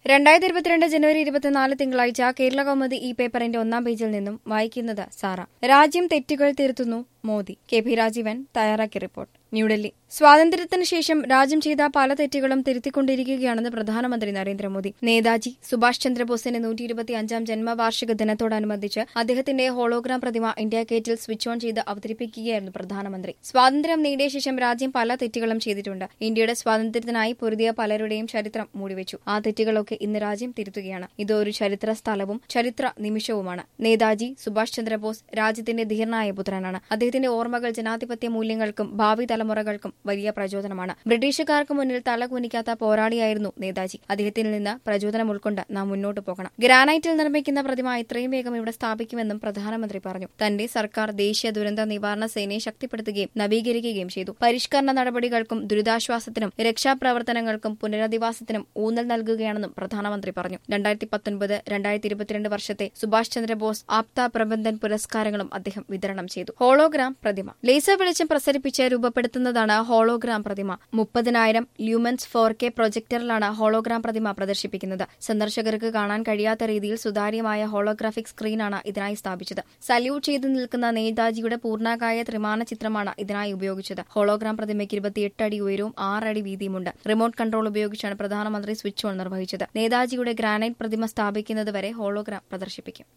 രണ്ടായിരത്തി ഇരുപത്തിരണ്ട് ജനുവരി ഇരുപത്തിനാല് തിങ്കളാഴ്ച കേരള കൗമുദി ഈ പേപ്പറിന്റെ ഒന്നാം പേജിൽ നിന്നും വായിക്കുന്നത് സാറ രാജ്യം തെറ്റുകൾ തിരുത്തുന്നു മോദി കെ പി രാജീവൻ തയ്യാറാക്കിയ റിപ്പോർട്ട് ന്യൂഡൽഹി സ്വാതന്ത്ര്യത്തിന് ശേഷം രാജ്യം ചെയ്ത പല തെറ്റുകളും തിരുത്തിക്കൊണ്ടിരിക്കുകയാണെന്ന് പ്രധാനമന്ത്രി നരേന്ദ്രമോദി നേതാജി സുഭാഷ് ചന്ദ്രബോസിന്റെ നൂറ്റി ഇരുപത്തി അഞ്ചാം ജന്മവാർഷിക ദിനത്തോടനുബന്ധിച്ച് അദ്ദേഹത്തിന്റെ ഹോളോഗ്രാം പ്രതിമ ഇന്ത്യ ഗേറ്റിൽ സ്വിച്ച് ഓൺ ചെയ്ത് അവതരിപ്പിക്കുകയായിരുന്നു പ്രധാനമന്ത്രി സ്വാതന്ത്ര്യം നേടിയ ശേഷം രാജ്യം പല തെറ്റുകളും ചെയ്തിട്ടുണ്ട് ഇന്ത്യയുടെ സ്വാതന്ത്ര്യത്തിനായി പൊരുതിയ പലരുടെയും ചരിത്രം മൂടിവെച്ചു ആ തെറ്റുകളൊക്കെ ഇന്ന് രാജ്യം തിരുത്തുകയാണ് ഇത് ഒരു ചരിത്ര സ്ഥലവും ചരിത്ര നിമിഷവുമാണ് നേതാജി സുഭാഷ് ചന്ദ്രബോസ് രാജ്യത്തിന്റെ ധീരനായ പുത്രനാണ് അദ്ദേഹത്തിന്റെ ഓർമ്മകൾ ജനാധിപത്യ മൂല്യങ്ങൾക്കും ഭാവി തലമുറകൾക്കും വലിയ പ്രചോദനമാണ് ബ്രിട്ടീഷുകാർക്ക് മുന്നിൽ തലകുനിക്കാത്ത പോരാളിയായിരുന്നു നേതാജി അദ്ദേഹത്തിൽ നിന്ന് പ്രചോദനം ഉൾക്കൊണ്ട് നാം മുന്നോട്ട് പോകണം ഗ്രാനൈറ്റിൽ നിർമ്മിക്കുന്ന പ്രതിമ എത്രയും വേഗം ഇവിടെ സ്ഥാപിക്കുമെന്നും പ്രധാനമന്ത്രി പറഞ്ഞു തന്റെ സർക്കാർ ദേശീയ ദുരന്ത നിവാരണ സേനയെ ശക്തിപ്പെടുത്തുകയും നവീകരിക്കുകയും ചെയ്തു പരിഷ്കരണ നടപടികൾക്കും ദുരിതാശ്വാസത്തിനും രക്ഷാപ്രവർത്തനങ്ങൾക്കും പുനരധിവാസത്തിനും ഊന്നൽ നൽകുകയാണെന്നും പ്രധാനമന്ത്രി പറഞ്ഞു രണ്ടായിരത്തി പത്തൊൻപത് രണ്ടായിരത്തി ഇരുപത്തിരണ്ട് വർഷത്തെ സുഭാഷ് ചന്ദ്രബോസ് ആപ്ത പ്രബന്ധൻ പുരസ്കാരങ്ങളും അദ്ദേഹം വിതരണം ചെയ്തു ഹോളോഗ്രാം പ്രതിമ ലേസർ വെളിച്ചം പ്രസരിപ്പിച്ച് രൂപപ്പെടുത്തുന്നതാണ് ഹോളോഗ്രാം പ്രതിമ മുപ്പതിനായിരം ല്യൂമൻസ് ഫോർ കെ പ്രൊജക്ടറിലാണ് ഹോളോഗ്രാം പ്രതിമ പ്രദർശിപ്പിക്കുന്നത് സന്ദർശകർക്ക് കാണാൻ കഴിയാത്ത രീതിയിൽ സുതാര്യമായ ഹോളോഗ്രാഫിക് സ്ക്രീനാണ് ഇതിനായി സ്ഥാപിച്ചത് സല്യൂട്ട് ചെയ്തു നിൽക്കുന്ന നേതാജിയുടെ പൂർണ്ണകായ ത്രിമാന ചിത്രമാണ് ഇതിനായി ഉപയോഗിച്ചത് ഹോളോഗ്രാം പ്രതിമയ്ക്ക് ഇരുപത്തിയെട്ട് അടി ഉയരവും ആറ് അടി വീതിയുമുണ്ട് റിമോട്ട് കൺട്രോൾ ഉപയോഗിച്ചാണ് പ്രധാനമന്ത്രി സ്വിച്ച് ഓൺ നിർവഹിച്ചത് നേതാജിയുടെ ഗ്രാനൈറ്റ് പ്രതിമ സ്ഥാപിക്കുന്നതുവരെ ഹോളോഗ്രാം പ്രദർശിപ്പിക്കും